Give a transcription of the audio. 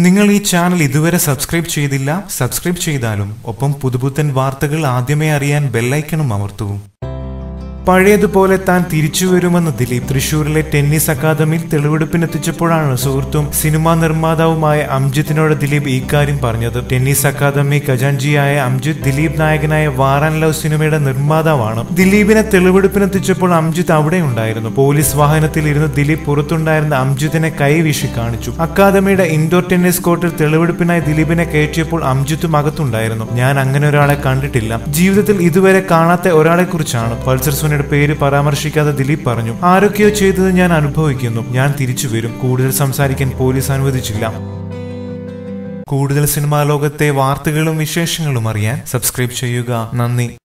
നിങ്ങൾ ഈ ചാനൽ ഇതുവരെ സബ്സ്ക്രൈബ് ചെയ്തില്ല സബ്സ്ക്രൈബ് ചെയ്താലും ഒപ്പം പുതുപുത്തൻ വാർത്തകൾ ആദ്യമേ അറിയാൻ ബെല്ലൈക്കണും അമർത്തൂ പഴയതുപോലെ താൻ തിരിച്ചു വരുമെന്ന് ദിലീപ് തൃശൂരിലെ ടെന്നീസ് അക്കാദമിയിൽ തെളിവെടുപ്പിനെത്തിച്ചപ്പോഴാണ് സുഹൃത്തും സിനിമാ നിർമ്മാതാവുമായ അംജിത്തിനോട് ദിലീപ് ഇക്കാര്യം പറഞ്ഞത് ടെന്നീസ് അക്കാദമി ഖജാൻജിയായ അംജിത്ത് ദിലീപ് നായകനായ വാറാൻ ലവ് സിനിമയുടെ നിർമ്മാതാവാണ് ദിലീപിനെ തെളിവെടുപ്പിനെത്തിച്ചപ്പോൾ അംജിത്ത് അവിടെ ഉണ്ടായിരുന്നു പോലീസ് വാഹനത്തിൽ ഇരുന്ന് ദിലീപ് പുറത്തുണ്ടായിരുന്ന അംജിത്തിനെ കൈവീശി കാണിച്ചു അക്കാദമിയുടെ ഇൻഡോർ ടെന്നീസ് കോർട്ടിൽ തെളിവെടുപ്പിനായി ദിലീപിനെ കയറ്റിയപ്പോൾ അംജിത്തും അകത്തുണ്ടായിരുന്നു ഞാൻ അങ്ങനെ ഒരാളെ കണ്ടിട്ടില്ല ജീവിതത്തിൽ ഇതുവരെ കാണാത്ത ഒരാളെ കുറിച്ചാണ് പൾസർ സുനിയുടെ പേര് പരാമർശിക്കാതെ ദിലീപ് പറഞ്ഞു ആരൊക്കെയോ ചെയ്തത് ഞാൻ അനുഭവിക്കുന്നു ഞാൻ തിരിച്ചു വരും കൂടുതൽ സംസാരിക്കാൻ പോലീസ് അനുവദിച്ചില്ല കൂടുതൽ സിനിമാ ലോകത്തെ വാർത്തകളും വിശേഷങ്ങളും അറിയാൻ സബ്സ്ക്രൈബ് ചെയ്യുക നന്ദി